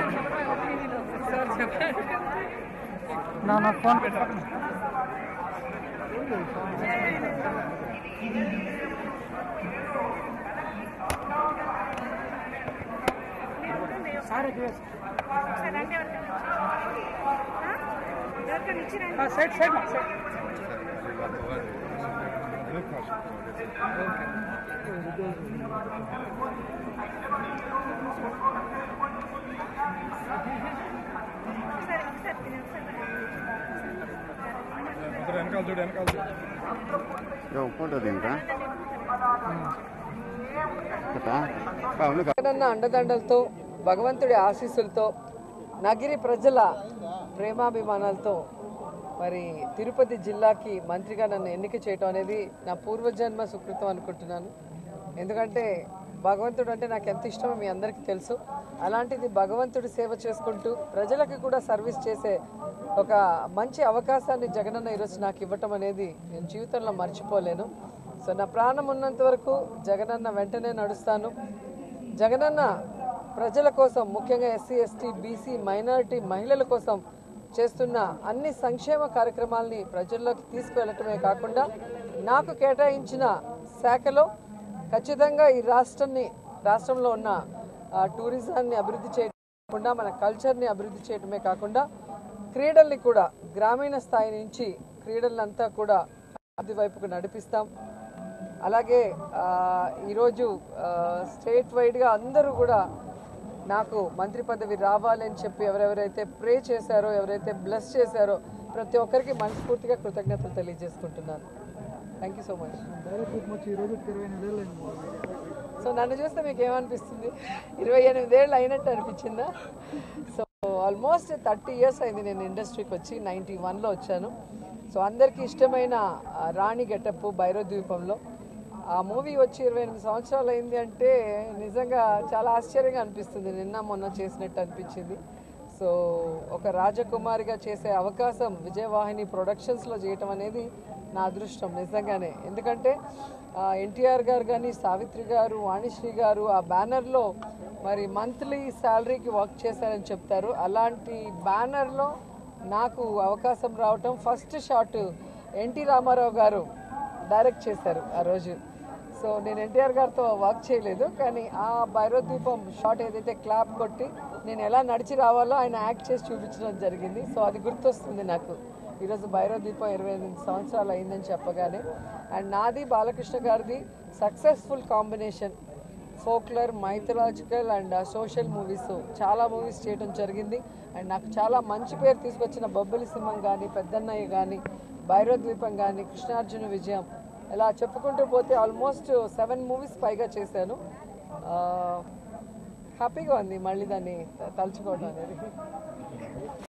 నా నా phone side side side వెనకాల చూడు వెనకాల చూడు ఫోటో తింటా అవును జగనన్న అండదండలతో భగవంతుడి ఆశీస్సులతో నగిరి ప్రజల ప్రేమాభిమానాలతో మరి తిరుపతి జిల్లాకి మంత్రిగా నన్ను ఎన్నిక చేయటం అనేది నా పూర్వజన్మ సుకృతం అనుకుంటున్నాను ఎందుకంటే భగవంతుడు అంటే నాకు ఎంత ఇష్టమో మీ అందరికీ తెలుసు అలాంటిది భగవంతుడి సేవ చేసుకుంటూ ప్రజలకు కూడా సర్వీస్ చేసే ఒక మంచి అవకాశాన్ని జగనన్న ఈరోజు నాకు ఇవ్వటం అనేది నేను జీవితంలో మర్చిపోలేను సో నా ప్రాణం ఉన్నంత వరకు జగనన్న వెంటనే నడుస్తాను జగనన్న ప్రజల కోసం ముఖ్యంగా ఎస్సీ ఎస్టీ బీసీ మైనారిటీ మహిళల కోసం చేస్తున్న అన్ని సంక్షేమ కార్యక్రమాల్ని ప్రజల్లోకి తీసుకువెళ్ళటమే కాకుండా నాకు కేటాయించిన శాఖలో ఖచ్చితంగా ఈ రాష్ట్రాన్ని రాష్ట్రంలో ఉన్న ఆ, టూరిజాన్ని అభివృద్ధి చేయకుండా మన కల్చర్ని అభివృద్ధి చేయడమే కాకుండా క్రీడల్ని కూడా గ్రామీణ స్థాయి నుంచి క్రీడలంతా కూడా అభివృద్ధి వైపుకు నడిపిస్తాం అలాగే ఆ, ఈరోజు ఆ, స్టేట్ వైడ్గా అందరూ కూడా నాకు మంత్రి పదవి రావాలి అని చెప్పి ఎవరెవరైతే ప్రే చేశారో ఎవరైతే బ్లెస్ చేశారో ప్రతి ఒక్కరికి మనస్ఫూర్తిగా కృతజ్ఞతలు తెలియజేసుకుంటున్నాను thank you so much direct వచ్చి ఈ రోజు ఇరవై ఎనిమిది ఏళ్ళు అయింది సో నన్ను చూస్తే మీకు ఏమనిపిస్తుంది ఇరవై ఎనిమిదేళ్ళు అయినట్టు అనిపించిందా సో ఆల్మోస్ట్ థర్టీ ఇయర్స్ అయింది నేను ఇండస్ట్రీకి వచ్చి నైంటీ వన్లో వచ్చాను సో అందరికీ ఇష్టమైన ఆ, రాణి గెటప్ భైరవ ద్వీపంలో ఆ మూవీ వచ్చి ఇరవై ఎనిమిది సంవత్సరాలు అయింది అంటే నిజంగా చాలా ఆశ్చర్యంగా అనిపిస్తుంది నిన్న మొన్న చేసినట్టు అనిపించింది సో ఒక రాజకుమారిగా చేసే అవకాశం విజయవాహిని ప్రొడక్షన్స్లో చేయటం అనేది నా అదృష్టం నిజంగానే ఎందుకంటే ఎన్టీఆర్ గారు కానీ సావిత్రి గారు వాణిశ్రీ గారు ఆ బ్యానర్లో మరి మంత్లీ శాలరీకి వర్క్ చేశారని చెప్తారు అలాంటి బ్యానర్లో నాకు అవకాశం రావటం ఫస్ట్ షాట్ ఎన్టీ రామారావు గారు డైరెక్ట్ చేశారు ఆ రోజు సో నేను ఎన్టీఆర్ గారితో వర్క్ చేయలేదు కానీ ఆ భైరోద్వీపం షాట్ ఏదైతే క్లాప్ కొట్టి నేను ఎలా నడిచి రావాలో ఆయన యాక్ట్ చేసి చూపించడం జరిగింది సో అది గుర్తొస్తుంది నాకు ఈరోజు భైరోద్వీపం ఇరవై ఎనిమిది సంవత్సరాలు అయిందని చెప్పగానే అండ్ నాది బాలకృష్ణ గారిది successful combination folklore mythological and social movies చాలా మూవీస్ చేయడం జరిగింది అండ్ నాకు చాలా మంచి పేరు తీసుకొచ్చిన బొబ్బిలి సింహం కానీ పెద్దన్నయ్య కానీ భైరవద్వీపం కానీ కృష్ణార్జున విజయం ఇలా చెప్పుకుంటూ పోతే ఆల్మోస్ట్ సెవెన్ మూవీస్ పైగా చేశాను హ్యాపీగా ఉంది మళ్ళీ దాన్ని తలుచుకోవడం అనేది